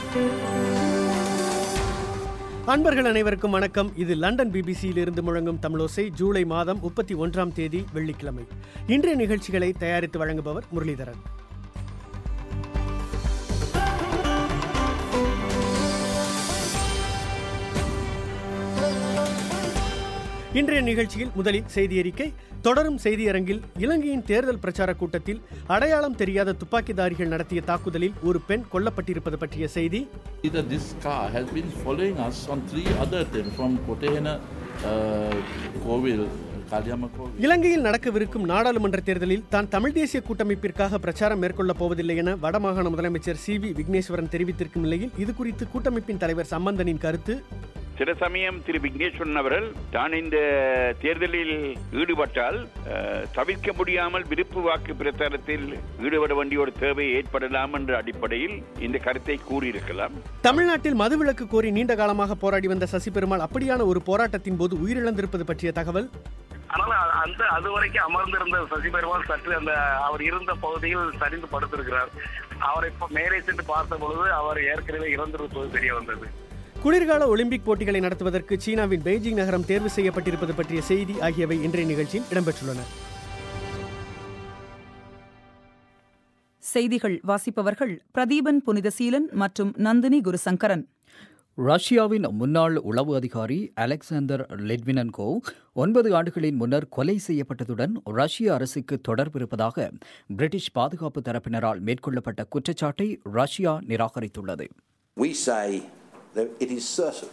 அன்பர்கள் அனைவருக்கும் வணக்கம் இது லண்டன் பிபிசியில் இருந்து முழங்கும் தமிழோசை ஜூலை மாதம் முப்பத்தி ஒன்றாம் தேதி வெள்ளிக்கிழமை இன்றைய நிகழ்ச்சிகளை தயாரித்து வழங்குபவர் முரளிதரன் இன்றைய நிகழ்ச்சியில் முதலில் செய்தி அறிக்கை தொடரும் செய்தியரங்கில் இலங்கையின் தேர்தல் பிரச்சார கூட்டத்தில் அடையாளம் தெரியாத துப்பாக்கிதாரிகள் நடத்திய தாக்குதலில் ஒரு பெண் கொல்லப்பட்டிருப்பது பற்றிய செய்தி Either this car has been following us on three other times from Kotehena, uh, Kovil, Kalyama Kovil. இலங்கையில் நடக்கவிருக்கும் நாடாளுமன்ற தேர்தலில் தான் தமிழ் தேசிய கூட்டமைப்பிற்காக பிரச்சாரம் மேற்கொள்ளப் போவதில்லை என வடமாகாண முதலமைச்சர் சி வி விக்னேஸ்வரன் தெரிவித்திருக்கும் நிலையில் இது குறித்து கூட்டமைப்பின் தலைவர் சம்பந்தனின் கருத்து சில சமயம் திரு விக்னேஸ்வரன் அவர்கள் தான் இந்த தேர்தலில் ஈடுபட்டால் அஹ், தவிர்க்க முடியாமல் விருப்பு வாக்கு பிரச்சாரத்தில் ஈடுபட வேண்டிய ஒரு தேவை ஏற்படலாம் என்ற அடிப்படையில் இந்த கருத்தை கூறியிருக்கலாம் தமிழ்நாட்டில் மதுவிலக்கு கோரி நீண்ட காலமாக போராடி வந்த சசி பெருமாள் அப்படியான ஒரு போராட்டத்தின் போது உயிரிழந்திருப்பது பற்றிய தகவல் ஆனால் அ- அந்த அது வரைக்கும் அமர்ந்திருந்த சசி பெருமாள் சற்று அந்த அவர் இருந்த பகுதியில் சரிந்து படுத்திருக்கிறார் அவரை இப்ப மேலே சென்று பார்த்த பொழுது அவர் ஏற்கனவே இறந்திருப்பது தெரிய வந்தது குளிர்கால ஒலிம்பிக் போட்டிகளை நடத்துவதற்கு சீனாவின் பெய்ஜிங் நகரம் தேர்வு செய்யப்பட்டிருப்பது பற்றிய செய்தி ஆகியவை இன்றைய நிகழ்ச்சியில் இடம்பெற்றுள்ளன செய்திகள் வாசிப்பவர்கள் பிரதீபன் புனிதசீலன் மற்றும் நந்தினி குருசங்கரன் ரஷ்யாவின் முன்னாள் உளவு அதிகாரி அலெக்சாந்தர் லிட்வினன்கோ ஒன்பது ஆண்டுகளின் முன்னர் கொலை செய்யப்பட்டதுடன் ரஷ்ய அரசுக்கு தொடர்பு இருப்பதாக பிரிட்டிஷ் பாதுகாப்பு தரப்பினரால் மேற்கொள்ளப்பட்ட குற்றச்சாட்டை ரஷ்யா நிராகரித்துள்ளது We say that it is certain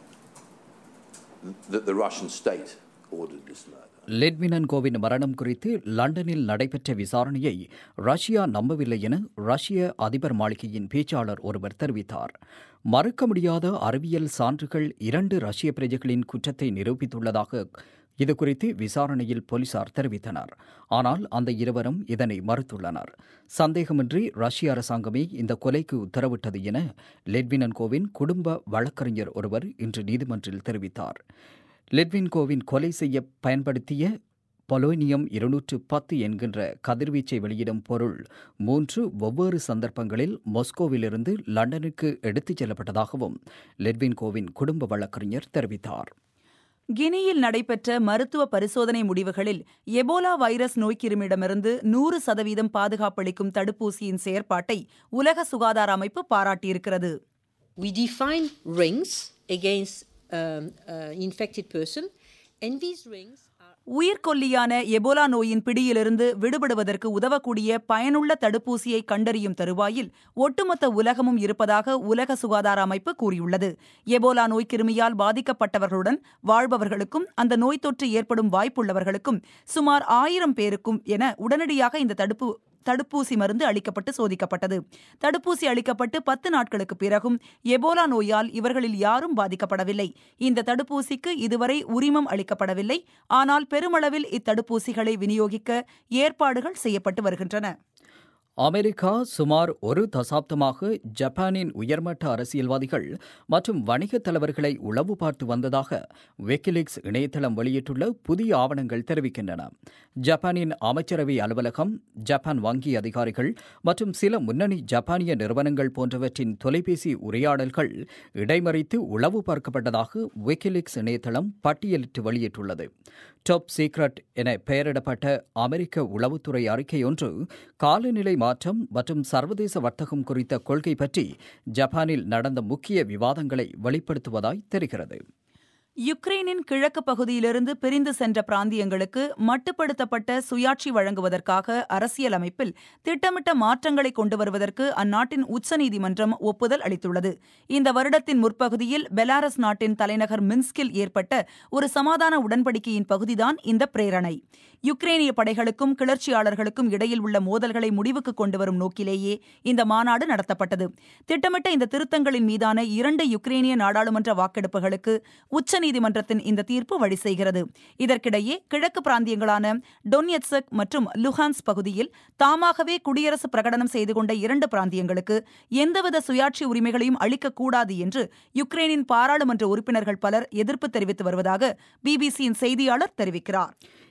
that the Russian state ordered this murder. லிட்வினன்கோவின் மரணம் குறித்து லண்டனில் நடைபெற்ற விசாரணையை ரஷ்யா நம்பவில்லை என ரஷ்ய அதிபர் மாளிகையின் பேச்சாளர் ஒருவர் தெரிவித்தார் மறுக்க முடியாத அறிவியல் சான்றுகள் இரண்டு ரஷ்ய பிரஜைகளின் குற்றத்தை நிரூபித்துள்ளதாக இதுகுறித்து விசாரணையில் போலீசார் தெரிவித்தனர் ஆனால் அந்த இருவரும் இதனை மறுத்துள்ளனர் சந்தேகமின்றி ரஷ்ய அரசாங்கமே இந்த கொலைக்கு உத்தரவிட்டது என லெட்வினன்கோவின் குடும்ப வழக்கறிஞர் ஒருவர் இன்று நீதிமன்றில் தெரிவித்தார் லெட்வின்கோவின் கொலை செய்ய பயன்படுத்திய பொலோனியம் இருநூற்று பத்து என்கின்ற கதிர்வீச்சை வெளியிடும் பொருள் மூன்று வெவ்வேறு சந்தர்ப்பங்களில் மொஸ்கோவிலிருந்து லண்டனுக்கு எடுத்துச் செல்லப்பட்டதாகவும் லெட்வின்கோவின் குடும்ப வழக்கறிஞர் தெரிவித்தார் கினியில் நடைபெற்ற மருத்துவ பரிசோதனை முடிவுகளில் எபோலா வைரஸ் நோய்க்கிருமிடமிருந்து நூறு சதவீதம் பாதுகாப்பளிக்கும் தடுப்பூசியின் செயற்பாட்டை உலக சுகாதார அமைப்பு பாராட்டியிருக்கிறது We define rings against um, uh, infected person, and these rings are. உயிர்கொல்லியான எபோலா நோயின் பிடியிலிருந்து விடுபடுவதற்கு உதவக்கூடிய பயனுள்ள தடுப்பூசியை கண்டறியும் தருவாயில் ஒட்டுமொத்த உலகமும் இருப்பதாக உலக சுகாதார அமைப்பு கூறியுள்ளது எபோலா நோய் கிருமியால் பாதிக்கப்பட்டவர்களுடன் வாழ்பவர்களுக்கும் அந்த நோய் தொற்று ஏற்படும் வாய்ப்புள்ளவர்களுக்கும் சுமார் ஆயிரம் பேருக்கும் என உடனடியாக இந்த தடுப்பு தடுப்பூசி மருந்து அளிக்கப்பட்டு சோதிக்கப்பட்டது தடுப்பூசி அளிக்கப்பட்டு பத்து நாட்களுக்கு பிறகும் எபோலா நோயால் இவர்களில் யாரும் பாதிக்கப்படவில்லை இந்த தடுப்பூசிக்கு இதுவரை உரிமம் அளிக்கப்படவில்லை ஆனால் பெருமளவில் இத்தடுப்பூசிகளை விநியோகிக்க ஏற்பாடுகள் செய்யப்பட்டு வருகின்றன அமெரிக்கா சுமார் ஒரு தசாப்தமாக ஜப்பானின் உயர்மட்ட அரசியல்வாதிகள் மற்றும் வணிகத் தலைவர்களை உளவு பார்த்து வந்ததாக விக்கிலீக்ஸ் இணையதளம் வெளியிட்டுள்ள புதிய ஆவணங்கள் தெரிவிக்கின்றன ஜப்பானின் அமைச்சரவை அலுவலகம் ஜப்பான் வங்கி அதிகாரிகள் மற்றும் சில முன்னணி ஜப்பானிய நிறுவனங்கள் போன்றவற்றின் தொலைபேசி உரையாடல்கள் இடைமறித்து உளவு பார்க்கப்பட்டதாக விக்கிலீக்ஸ் இணையதளம் பட்டியலிட்டு வெளியிட்டுள்ளது டாப் சீக்ரெட் என பெயரிடப்பட்ட அமெரிக்க உளவுத்துறை அறிக்கை ஒன்று காலநிலை மாற்றம் மற்றும் சர்வதேச வர்த்தகம் குறித்த கொள்கை பற்றி ஜப்பானில் நடந்த முக்கிய விவாதங்களை வெளிப்படுத்துவதாய் தெரிகிறது யுக்ரைனின் கிழக்கு பகுதியிலிருந்து பிரிந்து சென்ற பிராந்தியங்களுக்கு மட்டுப்படுத்தப்பட்ட சுயாட்சி வழங்குவதற்காக அரசியலமைப்பில் திட்டமிட்ட மாற்றங்களை கொண்டு வருவதற்கு அந்நாட்டின் உச்சநீதிமன்றம் ஒப்புதல் அளித்துள்ளது இந்த வருடத்தின் முற்பகுதியில் பெலாரஸ் நாட்டின் தலைநகர் மின்ஸ்கில் ஏற்பட்ட ஒரு சமாதான உடன்படிக்கையின் பகுதிதான் இந்த பிரேரணை யுக்ரேனிய படைகளுக்கும் கிளர்ச்சியாளர்களுக்கும் இடையில் உள்ள மோதல்களை முடிவுக்கு கொண்டுவரும் நோக்கிலேயே இந்த மாநாடு நடத்தப்பட்டது திட்டமிட்ட இந்த திருத்தங்களின் மீதான இரண்டு யுக்ரேனிய நாடாளுமன்ற வாக்கெடுப்புகளுக்கு உச்சநீதிமன்றத்தின் இந்த தீர்ப்பு வழி செய்கிறது இதற்கிடையே கிழக்கு பிராந்தியங்களான டொன்யட்சக் மற்றும் லுஹான்ஸ் பகுதியில் தாமாகவே குடியரசு பிரகடனம் செய்து கொண்ட இரண்டு பிராந்தியங்களுக்கு எந்தவித சுயாட்சி உரிமைகளையும் அளிக்கக்கூடாது என்று யுக்ரேனின் பாராளுமன்ற உறுப்பினர்கள் பலர் எதிர்ப்பு தெரிவித்து வருவதாக பிபிசியின் செய்தியாளர் தெரிவிக்கிறார்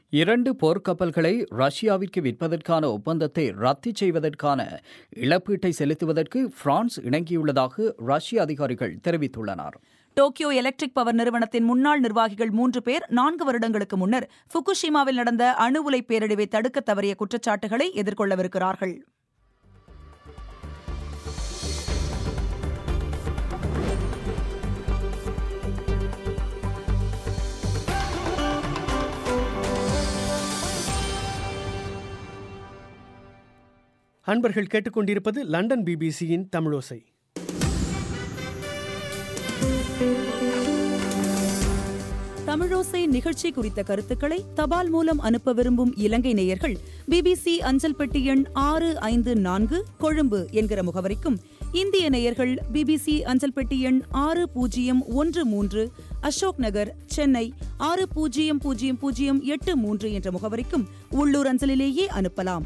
இரண்டு போர்க்கப்பல்களை ரஷ்யாவிற்கு விற்பதற்கான ஒப்பந்தத்தை ரத்து செய்வதற்கான இழப்பீட்டை செலுத்துவதற்கு பிரான்ஸ் இணங்கியுள்ளதாக ரஷ்ய அதிகாரிகள் தெரிவித்துள்ளனர் டோக்கியோ எலக்ட்ரிக் பவர் நிறுவனத்தின் முன்னாள் நிர்வாகிகள் மூன்று பேர் நான்கு வருடங்களுக்கு முன்னர் ஃபுகுஷிமாவில் நடந்த அணு உலை பேரழிவை தடுக்க தவறிய குற்றச்சாட்டுகளை எதிர்கொள்ளவிருக்கிறார்கள் அன்பர்கள் கேட்டுக்கொண்டிருப்பது லண்டன் பிபிசியின் தமிழோசை தமிழோசை நிகழ்ச்சி குறித்த கருத்துக்களை தபால் மூலம் அனுப்ப விரும்பும் இலங்கை நேயர்கள் பிபிசி அஞ்சல் பெட்டி எண் ஆறு ஐந்து நான்கு கொழும்பு என்கிற முகவரிக்கும் இந்திய நேயர்கள் பிபிசி அஞ்சல் பெட்டி எண் ஆறு பூஜ்ஜியம் ஒன்று மூன்று அசோக் நகர் சென்னை ஆறு பூஜ்ஜியம் பூஜ்ஜியம் பூஜ்ஜியம் எட்டு மூன்று என்ற முகவரிக்கும் உள்ளூர் அஞ்சலிலேயே அனுப்பலாம்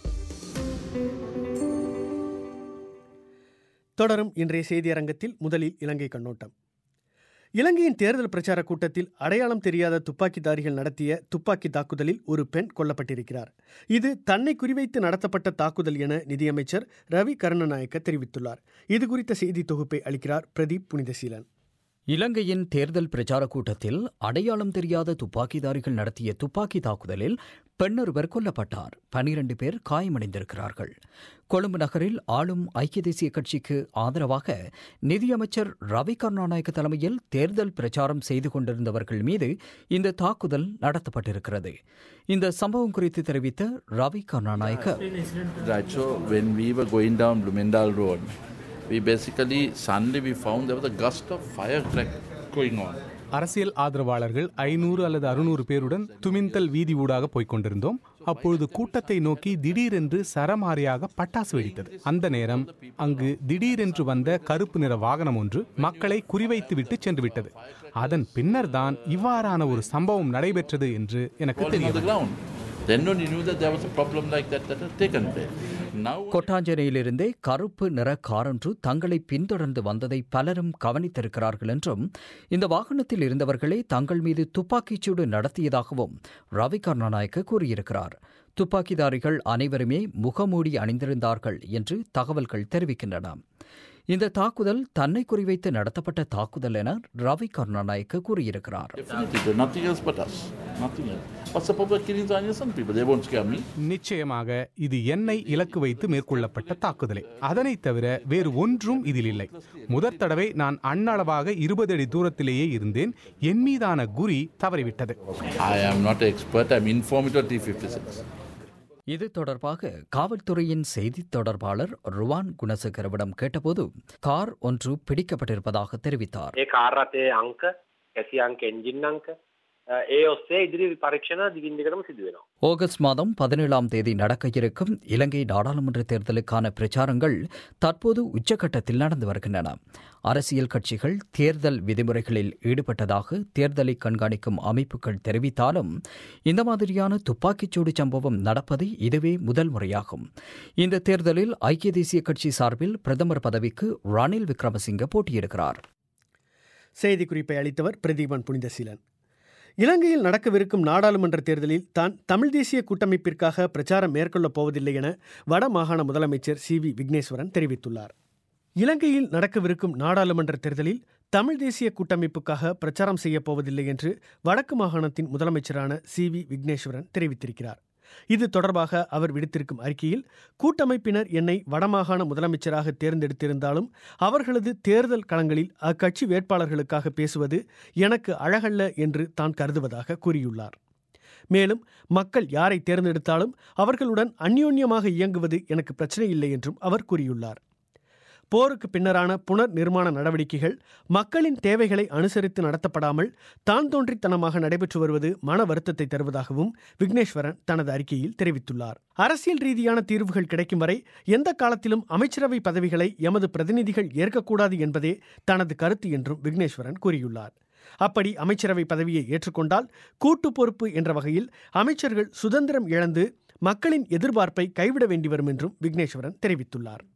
தொடரும் இன்றைய செய்தி அரங்கத்தில் முதலில் இலங்கை கண்ணோட்டம் இலங்கையின் தேர்தல் பிரச்சார கூட்டத்தில் அடையாளம் தெரியாத துப்பாக்கிதாரிகள் நடத்திய துப்பாக்கி தாக்குதலில் ஒரு பெண் கொல்லப்பட்டிருக்கிறார் இது தன்னை குறிவைத்து நடத்தப்பட்ட தாக்குதல் என நிதியமைச்சர் ரவி கருணநாயக்க தெரிவித்துள்ளார் இது குறித்த செய்தி தொகுப்பை அளிக்கிறார் பிரதீப் புனிதசீலன் இலங்கையின் தேர்தல் பிரச்சார கூட்டத்தில் அடையாளம் தெரியாத துப்பாக்கிதாரிகள் நடத்திய துப்பாக்கி தாக்குதலில் பெண்ணொருவர் கொல்லப்பட்டார் பனிரண்டு பேர் காயமடைந்திருக்கிறார்கள் கொழும்பு நகரில் ஆளும் ஐக்கிய தேசிய கட்சிக்கு ஆதரவாக நிதியமைச்சர் ரவி கருணாநாயக்க தலைமையில் தேர்தல் பிரச்சாரம் செய்து கொண்டிருந்தவர்கள் மீது இந்த தாக்குதல் நடத்தப்பட்டிருக்கிறது இந்த சம்பவம் குறித்து தெரிவித்த Ravi Karunanayake Right, so when we were going down Blumendal Road, we basically, suddenly we found there was a gust of firecrack going on. அரசியல் ஆதரவாளர்கள் ஐநூறு அல்லது அறுநூறு பேருடன் துமிந்தல் வீதி ஊடாக போய்க் கொண்டிருந்தோம் அப்பொழுது கூட்டத்தை நோக்கி திடீரென்று சரமாரியாக பட்டாசு வெடித்தது அந்த நேரம் அங்கு திடீரென்று வந்த கருப்பு நிற வாகனம் ஒன்று மக்களை குறிவைத்து விட்டு சென்று விட்டது அதன் பின்னர் தான் இவ்வாறான ஒரு சம்பவம் நடைபெற்றது என்று எனக்கு Falling on the தெரியும் ground. Then only knew that there was a problem like that that had taken place. Now, கொட்டாஞ்சனையிலிருந்தே கருப்பு நிற காரொன்று தங்களை பின்தொடர்ந்து வந்ததை பலரும் கவனித்திருக்கிறார்கள் என்றும் இந்த வாகனத்தில் இருந்தவர்களே தங்கள் மீது துப்பாக்கிச்சூடு நடத்தியதாகவும் ரவி கருணாநாயக்க கூறியிருக்கிறார் துப்பாக்கிதாரிகள் அனைவருமே முகமூடி அணிந்திருந்தார்கள் என்று தகவல்கள் தெரிவிக்கின்றன இந்த தாக்குதல் தன்னை குறிவைத்து நடத்தப்பட்ட தாக்குதல் என ரவி கருணாநாயக்க கூறியிருக்கிறார் definitely, there's nothing else but us. Nothing else. What's the purpose of killing the innocent people? They won't scare me. நிச்சயமாக இது என்னை இலக்கு வைத்து மேற்கொள்ளப்பட்ட தாக்குதலே அதனைத் தவிர வேறு ஒன்றும் இதில் இல்லை முதற் தடவை நான் அண்ணளவாக இருபது அடி தூரத்திலேயே இருந்தேன் என் மீதான குறி தவறிவிட்டது I am not an expert. I'm informed of T56. இது தொடர்பாக காவல்துறையின் செய்தித் தொடர்பாளர் ருவான் குணசேகரவிடம் கேட்டபோது கார் ஒன்று பிடிக்கப்பட்டிருப்பதாக தெரிவித்தார் ඒ කාර්රතය අංක කැසි අංක එන්ජින් අංක අ, ඒ ඔස්සේ ඉදිරි පරීක්ෂණ දිගින් දිගටම සිදු වෙනවා. ஆகஸ்ட் மாதம் பதினேழாம் தேதி நடக்க இருக்கும் இலங்கை நாடாளுமன்ற தேர்தலுக்கான பிரச்சாரங்கள் தற்போது உச்சக்கட்டத்தில் நடந்து வருகின்றன அரசியல் கட்சிகள் தேர்தல் விதிமுறைகளில் ஈடுபட்டதாக தேர்தலை கண்காணிக்கும் அமைப்புகள் தெரிவித்தாலும் இந்த மாதிரியான துப்பாக்கிச்சூடு சம்பவம் நடப்பது இதுவே முதல் முறையாகும் இந்த தேர்தலில் ஐக்கிய தேசிய கட்சி சார்பில் பிரதமர் பதவிக்கு ரணில் விக்ரமசிங்க போட்டியிடுகிறார் செய்திக்குறிப்பை அளித்தவர் பிரதீபன் புனிதசீலன் இலங்கையில் நடக்கவிருக்கும் நாடாளுமன்ற தேர்தலில் தான் தமிழ் தேசிய கூட்டமைப்பிற்காக பிரச்சாரம் மேற்கொள்ளப் போவதில்லை என வட மாகாண முதலமைச்சர் சி வி விக்னேஸ்வரன் தெரிவித்துள்ளார் இலங்கையில் நடக்கவிருக்கும் நாடாளுமன்ற தேர்தலில் தமிழ் தேசிய கூட்டமைப்புக்காக பிரச்சாரம் செய்யப் போவதில்லை என்று வடக்கு மாகாணத்தின் முதலமைச்சரான சி வி விக்னேஸ்வரன் தெரிவித்திருக்கிறார் இது தொடர்பாக அவர் விடுத்திருக்கும் அறிக்கையில் கூட்டமைப்பினர் என்னை வடமாகாண முதலமைச்சராக தேர்ந்தெடுத்திருந்தாலும் அவர்களது தேர்தல் களங்களில் அக்கட்சி வேட்பாளர்களுக்காக பேசுவது எனக்கு அழகல்ல என்று தான் கருதுவதாக கூறியுள்ளார் மேலும் மக்கள் யாரை தேர்ந்தெடுத்தாலும் அவர்களுடன் அந்யோன்யமாக இயங்குவது எனக்கு பிரச்சனை இல்லை என்றும் அவர் கூறியுள்ளார் போருக்கு பின்னரான புனர் நிர்மாண நடவடிக்கைகள் மக்களின் தேவைகளை அனுசரித்து நடத்தப்படாமல் தான் தோன்றித்தனமாக நடைபெற்று வருவது மன வருத்தத்தை தருவதாகவும் விக்னேஸ்வரன் தனது அறிக்கையில் தெரிவித்துள்ளார் அரசியல் ரீதியான தீர்வுகள் கிடைக்கும் வரை எந்த காலத்திலும் அமைச்சரவை பதவிகளை எமது பிரதிநிதிகள் ஏற்கக்கூடாது என்பதே தனது கருத்து என்றும் விக்னேஸ்வரன் கூறியுள்ளார் அப்படி அமைச்சரவை பதவியை ஏற்றுக்கொண்டால் கூட்டு பொறுப்பு என்ற வகையில் அமைச்சர்கள் சுதந்திரம் இழந்து மக்களின் எதிர்பார்ப்பை கைவிட வேண்டி வரும் என்றும் விக்னேஸ்வரன் தெரிவித்துள்ளார்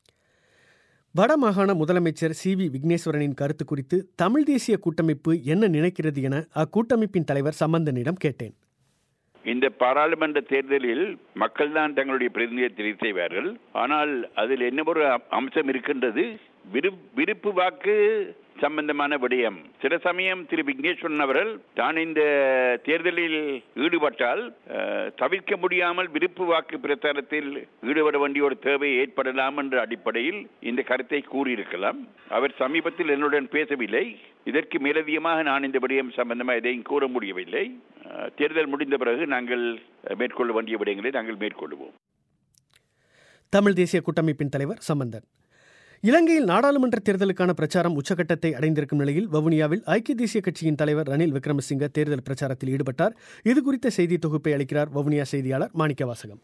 வடமாகாண முதலமைச்சர் சி வி விக்னேஸ்வரனின் கருத்து குறித்து தமிழ் தேசிய கூட்டமைப்பு என்ன நினைக்கிறது என அக்கூட்டமைப்பின் தலைவர் சம்பந்தனிடம் கேட்டேன் இந்த பாராளுமன்ற தேர்தலில் மக்கள் தான் தங்களுடைய பிரதிநிதியை தெரிவு செய்வார்கள் ஆனால் அதில் என்ன ஒரு அம்- அம்சம் இருக்கின்றது விரு- விருப்பு வாக்கு சம்பந்தமான விடயம் சில சமயம் திரு விக்னேஸ்வரன் அவர்கள் தான் இந்த தேர்தலில் ஈடுபட்டால் அஹ், தவிர்க்க முடியாமல் விருப்பு வாக்கு பிரச்சாரத்தில் ஈடுபட வேண்டிய ஒரு தேவை ஏற்படலாம் என்ற அடிப்படையில் இந்த கருத்தை கூறியிருக்கலாம் அவர் சமீபத்தில் என்னுடன் பேசவில்லை இதற்கு மேலதிகமாக நான் இந்த விடயம் சம்பந்தமாக எதையும் கூற முடியவில்லை அஹ், தேர்தல் முடிந்த பிறகு நாங்கள் அஹ், மேற்கொள்ள வேண்டிய விடயங்களை நாங்கள் மேற்கொள்வோம் தமிழ் தேசிய கூட்டமைப்பின் தலைவர் சம்பந்தன் இலங்கையில் நாடாளுமன்ற தேர்தலுக்கான பிரச்சாரம் உச்சகட்டத்தை அடைந்திருக்கும் நிலையில் வவுனியாவில் ஐக்கிய தேசிய கட்சியின் தலைவர் ரணில் விக்ரமசிங்க தேர்தல் பிரச்சாரத்தில் ஈடுபட்டார் இது குறித்த செய்தி தொகுப்பை அளிக்கிறார் வவுனியா செய்தியாளர் மாணிக்கவாசகம்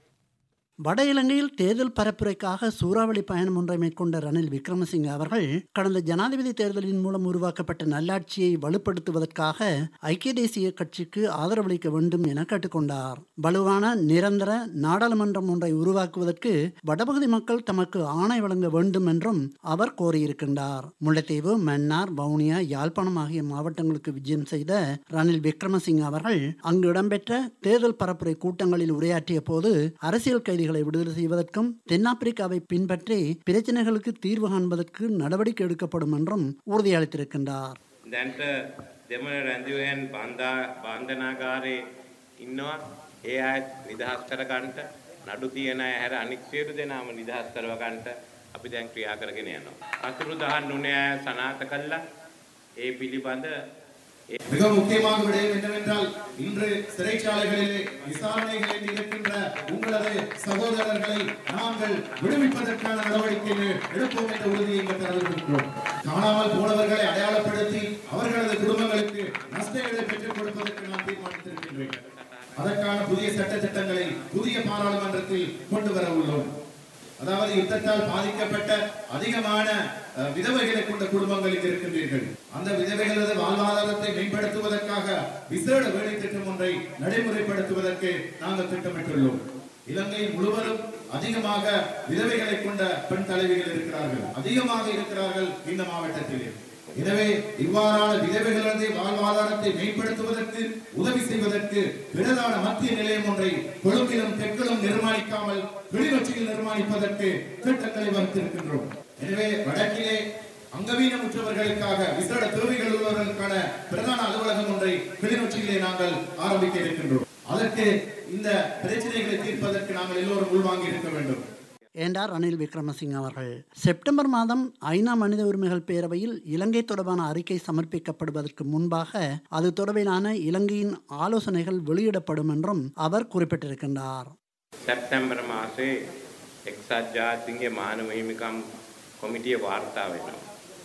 வட இலங்கையில் தேர்தல் பரப்புரைக்காக சூறாவளி பயணம் ஒன்றை மேற்கொண்ட ரணில் விக்ரமசிங்க அவர்கள் கடந்த ஜனாதிபதி தேர்தலின் மூலம் உருவாக்கப்பட்ட நல்லாட்சியை வலுப்படுத்துவதற்காக ஐக்கிய தேசிய கட்சிக்கு ஆதரவளிக்க வேண்டும் என கேட்டுக்கொண்டார் வலுவான நிரந்தர நாடாளுமன்றம் ஒன்றை உருவாக்குவதற்கு வடபகுதி மக்கள் தமக்கு ஆணை வழங்க வேண்டும் என்றும் அவர் கோரியிருக்கின்றார் முல்லைத்தீவு மன்னார் வவுனியா யாழ்ப்பாணம் ஆகிய மாவட்டங்களுக்கு விஜயம் செய்த ரணில் விக்ரமசிங்க அவர்கள் அங்கு இடம்பெற்ற தேர்தல் பரப்புரை கூட்டங்களில் உரையாற்றிய போது அரசியல் கைதிகளை விடுதலை செய்வதற்கும் தென்னாப்பிரிக்காவை பின்பற்றி பிரச்சனைகளுக்கு தீர்வு காண்பதற்கு நடவடிக்கை எடுக்கப்படும் என்றும் உறுதியளித்திருக்கின்றார் දැන්ට දෙමන රැඳුවයන් බන්ධා බන්ධනාකාරයේ ඉන්නවා ඒ අයත් නිදහස් කරගන්ට නඩු තියෙන අය හැර අනික් සියලු දෙනාම නිදහස් කරවගන්ට අපි දැන් ක්‍රියා කරගෙන යනවා. අතුරු දහන් නුනේ අය සනාථ කළා ඒ පිළිබඳ மிக முக்கியமான விடயம் என்னவென்றால் இன்று சிறைச்சாலைகளிலே விசாரணைகளில் இருக்கின்ற உங்களது சகோதரர்களை நாங்கள் விடுவிப்பதற்கான நடவடிக்கைகளை எடுப்போம் என்ற உறுதியை இங்கு தெரிவித்திருக்கிறோம் காணாமல் போனவர்களை அடையாளப்படுத்தி அவர்களது குடும்பங்களுக்கு நஷ்டங்களை பெற்றுக் கொடுப்பதற்கு நான் தீர்மானித்திருக்கின்றேன் அதற்கான புதிய சட்ட திட்டங்களை புதிய பாராளுமன்றத்தில் கொண்டு வர உள்ளோம் அதாவது யுத்தத்தால் பாதிக்கப்பட்ட அதிகமான அஹ், விதவைகளை கொண்ட குடும்பங்களுக்கு இருக்கின்றீர்கள் அந்த விதவைகளது வாழ்வாதாரத்தை மேம்படுத்துவதற்காக விசேட வேலை திட்டம் ஒன்றை நடைமுறைப்படுத்துவதற்கு நாங்கள் திட்டமிட்டுள்ளோம் இலங்கையில் முழுவதும் அதிகமாக விதவைகளை கொண்ட பெண் தலைவிகள் இருக்கிறார்கள் அதிகமாக இருக்கிறார்கள் இந்த மாவட்டத்திலே எனவே இவ்வாறான விதவைகளது வாழ்வாதாரத்தை மேம்படுத்துவதற்கு உதவி செய்வதற்கு பிரதான மத்திய நிலையம் ஒன்றை கொழும்பிலும் தெற்கிலும் நிர்மாணிக்காமல் கிளிநொச்சியில் நிர்மாணிப்பதற்கு திட்டங்களை வகுத்திருக்கின்றோம் எனவே வடக்கிலே அங்கவீனமுற்றவர்களுக்காக விசேட தேவைகள் உள்ளவர்களுக்கான பிரதான அலுவலகம் ஒன்றை கிளிநொச்சியிலே நாங்கள் ஆரம்பிக்க இருக்கின்றோம் அதற்கு இந்த பிரச்சனைகளை தீர்ப்பதற்கு நாங்கள் எல்லோரும் உள்வாங்கி இருக்க வேண்டும் என்றார் ரணில் விக்ரமசிங்க அவர்கள் செப்டம்பர் மாதம் ஐநா மனித உரிமைகள் பேரவையில் இலங்கை தொடர்பான அறிக்கை சமர்ப்பிக்கப்படுவதற்கு முன்பாக அது தொடர்பிலான இலங்கையின் ஆலோசனைகள் வெளியிடப்படும் என்றும் அவர் குறிப்பிட்டிருக்கின்றார் සැප්තැම්බර් මාසේ එක්සත් ජාතින්ගේ මානව හිමිකම් කොමිටිය වාර්තා වෙනවා.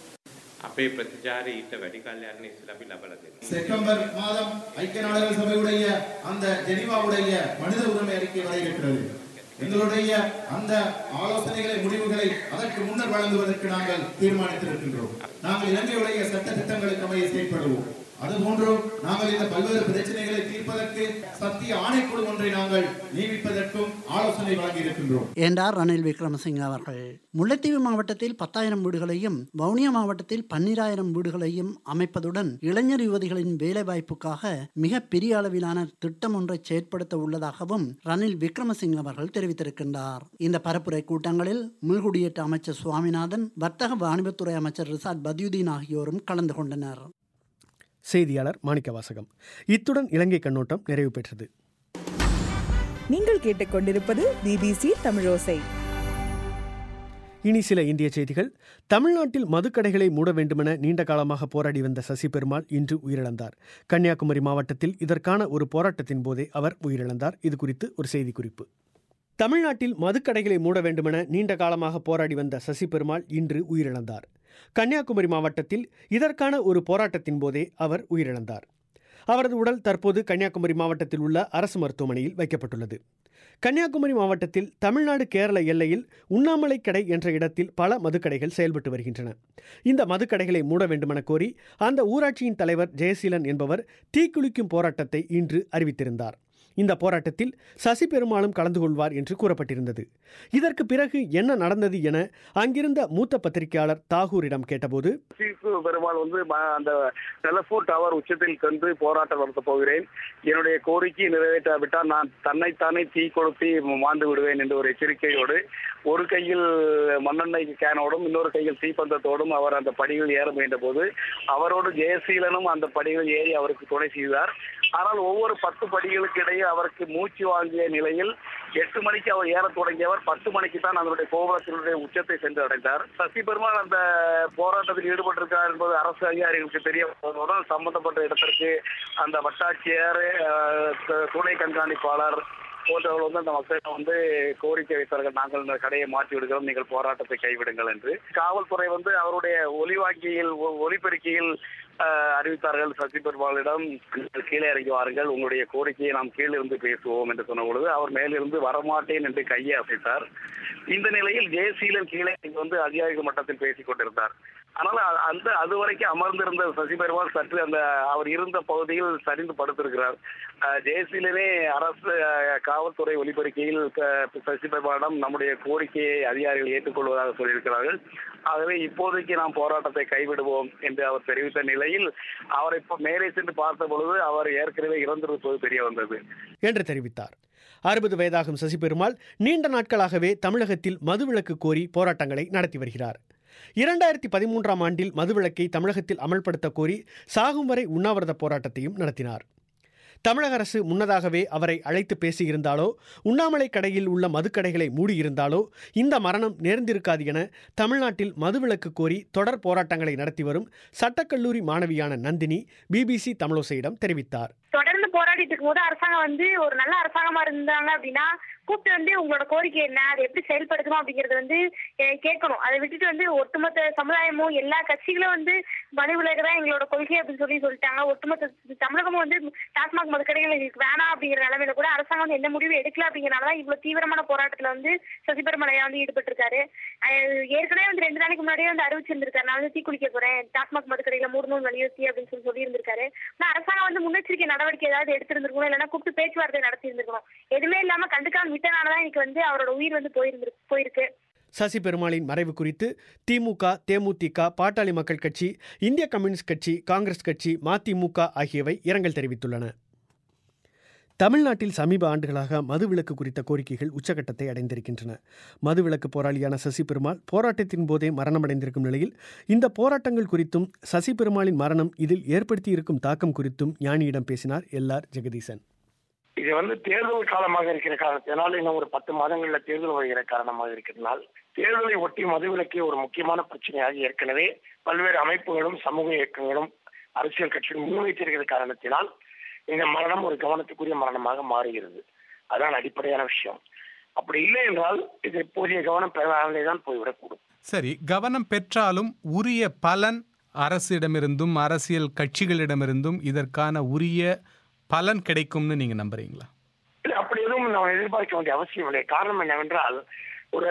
අපේ ප්‍රතිචාරය ඊට වැඩි කල්යන්න ඉස්සෙල්ලා අපි ලබලා දෙනවා. செப்டம்பர் மாதம் ஐக்கிய நாடுகள் சபையுடைய அந்த ஜெனீவாவுடைய மனித உரிமை அறிக்கை வரையிருக்கிறது எங்களுடைய அந்த ஆலோசனைகளை முடிவுகளை அதற்கு முன்னர் வழங்குவதற்கு நாங்கள் தீர்மானித்திருக்கின்றோம் நாங்கள் இலங்கையுடைய சட்ட திட்டங்களுக்கு அமைய செயல்படுவோம் அதுபோன்று நாங்கள் இந்த பல்வேறு பிரச்சனைகளை தீர்ப்பதற்கு சத்திய ஆணைக்குழு ஒன்றை நாங்கள் நியமிப்பதற்கும் ஆலோசனை வழங்கியிருக்கின்றோம் என்றார் ரணில் விக்ரமசிங்க அவர்கள் முல்லைத்தீவு மாவட்டத்தில் பத்தாயிரம் வீடுகளையும் வவுனியா மாவட்டத்தில் பன்னிராயிரம் வீடுகளையும் அமைப்பதுடன் இளைஞர் யுவதிகளின் வேலைவாய்ப்புக்காக மிக பெரிய அளவிலான திட்டம் ஒன்றை செயற்படுத்த உள்ளதாகவும் ரணில் விக்ரமசிங்க அவர்கள் தெரிவித்திருக்கின்றார் இந்த பரப்புரை கூட்டங்களில் மீள்குடியேற்ற அமைச்சர் சுவாமிநாதன் வர்த்தக வாணிபத்துறை அமைச்சர் ரிசாட் பதியுதீன் ஆகியோரும் கலந்து கொண்டனர் செய்தியாளர் மாணிக்கவாசகம் இத்துடன் இலங்கை கண்ணோட்டம் நிறைவு பெற்றது நீங்கள் கேட்டுக்கொண்டிருப்பது பிபிசி தமிழோசை இனி சில இந்திய செய்திகள் தமிழ்நாட்டில் மதுக்கடைகளை மூட வேண்டுமென நீண்ட காலமாக போராடி வந்த சசி பெருமாள் இன்று உயிரிழந்தார் கன்னியாகுமரி மாவட்டத்தில் இதற்கான ஒரு போராட்டத்தின் போதே அவர் உயிரிழந்தார் இது குறித்து ஒரு செய்திக்குறிப்பு தமிழ்நாட்டில் மதுக்கடைகளை மூட வேண்டுமென நீண்ட காலமாக போராடி வந்த சசி பெருமாள் இன்று உயிரிழந்தார் கன்னியாகுமரி மாவட்டத்தில் இதற்கான ஒரு போராட்டத்தின் போதே அவர் உயிரிழந்தார் அவரது உடல் தற்போது கன்னியாகுமரி மாவட்டத்தில் உள்ள அரசு மருத்துவமனையில் வைக்கப்பட்டுள்ளது கன்னியாகுமரி மாவட்டத்தில் தமிழ்நாடு கேரள எல்லையில் உண்ணாமலை கடை என்ற இடத்தில் பல மதுக்கடைகள் செயல்பட்டு வருகின்றன இந்த மதுக்கடைகளை மூட வேண்டுமென கோரி அந்த ஊராட்சியின் தலைவர் ஜெயசீலன் என்பவர் தீக்குளிக்கும் போராட்டத்தை இன்று அறிவித்திருந்தார் இந்த போராட்டத்தில் சசி பெருமாளும் கலந்து கொள்வார் என்று கூறப்பட்டிருந்தது இதற்கு பிறகு என்ன நடந்தது என அங்கிருந்த மூத்த பத்திரிகையாளர் தாகூரிடம் கேட்டபோது சீசு பெருமாள் வந்து ம- அந்த டெலபோன் டவர் உச்சத்தில் சென்று போராட்டம் நடத்த போகிறேன் என்னுடைய கோரிக்கையை நிறைவேற்றாவிட்டால் நான் தன்னைத்தானே தீ கொளுத்தி மாண்டு விடுவேன் என்ற ஒரு எச்சரிக்கையோடு ஒரு கையில் மண்ணெண்ணெய் கேனோடும் இன்னொரு கையில் தீப்பந்தத்தோடும் அவர் அந்த படியில் ஏற முயன்ற போது அவரோடு ஜெயசீலனும் அந்த படியில் ஏறி அவருக்கு துணை செய்தார் ஆனால் ஒவ்வொரு பத்து படிகளுக்கு இடையே அவருக்கு மூச்சு வாங்கிய நிலையில் எட்டு மணிக்கு அவர் ஏற தொடங்கியவர் பத்து மணிக்கு தான் அதனுடைய கோபுரத்தினுடைய உச்சத்தை சென்று அடைந்தார் சசி பெருமாள் அந்த போராட்டத்தில் ஈடுபட்டிருக்கார் என்பது அரசு அதிகாரிகளுக்கு தெரிய வந்தவுடன் சம்பந்தப்பட்ட இடத்திற்கு அந்த வட்டாட்சியர் அஹ், து- துணை கண்காணிப்பாளர் போன்றவர்கள் வந்து அந்த மக்களிடம் வந்து கோரிக்கை வைத்தார்கள் நாங்கள் இந்த கடையை மாற்றி விடுகிறோம் நீங்கள் போராட்டத்தை கைவிடுங்கள் என்று காவல்துறை வந்து அவருடைய ஒலிவாக்கியில் ஒ- ஒலிபெருக்கியில் அஹ், அறிவித்தார்கள் சசி பெருமாளிடம் நீங்கள் கீழே இறங்கி வாருங்கள் உங்களுடைய கோரிக்கையை நாம் கீழிருந்து பேசுவோம் என்று சொன்ன பொழுது அவர் மேலிருந்து வரமாட்டேன் என்று கையை அசைத்தார் இந்த நிலையில் ஜெயசீலன் கீழே இறங்கி வந்து அதிகாரிகள் மட்டத்தில் பேசிக் கொண்டிருந்தார் ஆனால் அ- அந்த அது வரைக்கும் அமர்ந்திருந்த சசி பெருமாள் சற்று அந்த அவர் இருந்த பகுதியில் சரிந்து படுத்திருக்கிறார் அஹ், ஜெயசீலனே அரசு அஹ், காவல்துறை ஒலிபெருக்கையில் க- சசி பெருமாளிடம் நம்முடைய கோரிக்கையை அதிகாரிகள் ஏற்றுக்கொள்வதாக சொல்லியிருக்கிறார்கள் ஆகவே இப்போதைக்கு நாம் போராட்டத்தை கைவிடுவோம் என்று அவர் தெரிவித்த நிலையில் அவரை இப்ப மேலே சென்று பார்த்த பொழுது அவர் ஏற்கனவே இறந்திருப்பது தெரிய வந்தது என்று தெரிவித்தார் அறுபது வயதாகும் சசி பெருமாள் நீண்ட நாட்களாகவே தமிழகத்தில் மதுவிலக்கு கோரி போராட்டங்களை நடத்தி வருகிறார் இரண்டாயிரத்தி பதிமூன்றாம் ஆண்டில் மதுவிலக்கை தமிழகத்தில் அமல்படுத்த கோரி சாகும் வரை உண்ணாவிரத போராட்டத்தையும் நடத்தினார் தமிழக அரசு முன்னதாகவே அவரை அழைத்து பேசியிருந்தாலோ உண்ணாமலை கடையில் உள்ள மதுக்கடைகளை மூடியிருந்தாலோ இந்த மரணம் நேர்ந்திருக்காது என தமிழ்நாட்டில் மதுவிலக்கு கோரி தொடர் போராட்டங்களை நடத்தி வரும் சட்டக்கல்லூரி மாணவியான நந்தினி பிபிசி தமிழோசையிடம் தெரிவித்தார் தொடர்ந்து போராடிட்டு இருக்கும்போது அரசாங்கம் வந்து ஒரு நல்ல அரசாங்கமா இருந்தாங்க அப்படின்னா கூப்பிட்டு வந்து உங்களோட கோரிக்கை என்ன அதை எப்படி செயல்படுத்தணும் அப்படிங்கறது வந்து அஹ், கேட்கணும் அதை விட்டுட்டு வந்து ஒட்டுமொத்த சமுதாயமும் எல்லா கட்சிகளும் வந்து மது விலக்கு தான் எங்களோட கொள்கை அப்படின்னு சொல்லி சொல்லிட்டாங்க ஒட்டுமொத்த தமிழகமும் வந்து டாஸ்மாக் மதுக்கடைகள் எங்களுக்கு வேணாம் அப்படிங்கிற நிலைமையில கூட அரசாங்கம் வந்து எந்த முடிவும் எடுக்கல அப்படிங்கறனாலதான் இவ்வளவு தீவிரமான போராட்டத்துல வந்து சசிபெருமலையா வந்து ஈடுபட்டிருக்காரு அஹ், ஏற்கனவே வந்து ரெண்டு நாளைக்கு முன்னாடியே வந்து அறிவிச்சிருந்திருக்காரு நான் வந்து தீக்குளிக்க போறேன் டாஸ்மாக் மதுக்கடையில மூடணும்னு வலியுறுத்தி அப்படின்னு சொல்லி சொல்லியிருந்திருக்காரு ஆனா அரசாங்கம் வந்து முன்னெச்சரிக்கை நடவடிக்கை ஏதாவது எடுத்திருந்திருக்கணும் இல்லைன்னா கூப்பிட்டு பேச்சுவார்த்தை நடத்தி இருந்திருக்கணும் எதுவுமே இல்லாம கண்டுக்காம விட்டனாலதான் இன்னைக்கு வந்து அவரோட உயிர் வந்து போயிருந்து போயிருக்கு சசி பெருமாளின் மறைவு குறித்து திமுக தேமுதிக பாட்டாளி மக்கள் கட்சி இந்திய கம்யூனிஸ்ட் கட்சி காங்கிரஸ் கட்சி மதிமுக ஆகியவை இரங்கல் தெரிவித்துள்ளன தமிழ்நாட்டில் சமீப ஆண்டுகளாக மதுவிலக்கு குறித்த கோரிக்கைகள் உச்சகட்டத்தை அடைந்திருக்கின்றன மதுவிலக்கு போராளியான சசி பெருமாள் போராட்டத்தின் போதே மரணமடைந்திருக்கும் நிலையில் இந்த போராட்டங்கள் குறித்தும் சசி பெருமாளின் மரணம் இதில் ஏற்படுத்தியிருக்கும் தாக்கம் குறித்தும் ஞானியிடம் பேசினார் எல்ஆர் ஜெகதீசன் இது வந்து தேர்தல் காலமாக இருக்கிற காரணத்தினால் இன்னும் ஒரு பத்து மாதங்கள்ல தேர்தல் வருகிற காரணமாக இருக்கிறதுனால் தேர்தலை ஒட்டி மதுவிலக்கே ஒரு முக்கியமான பிரச்சனையாக ஏற்கனவே பல்வேறு அமைப்புகளும் சமூக இயக்கங்களும் அரசியல் கட்சிகளும் முன்வைத்திருக்கிற காரணத்தினால் இந்த மரணம் ஒரு கவனத்துக்குரிய மரணமாக மாறுகிறது அதான் அடிப்படையான விஷயம் அப்படி இல்லை என்றால் இது போதிய கவனம் பெறாமலே தான் போய்விடக்கூடும் சரி கவனம் பெற்றாலும் உரிய பலன் அரசிடமிருந்தும் அரசியல் கட்சிகளிடமிருந்தும் இதற்கான உரிய பலன் கிடைக்கும்னு நீங்க நம்புறீங்களா இல்லை அப்படி எதுவும் நாம் எதிர்பார்க்க வேண்டிய அவசியம் இல்லை காரணம் என்னவென்றால் ஒரு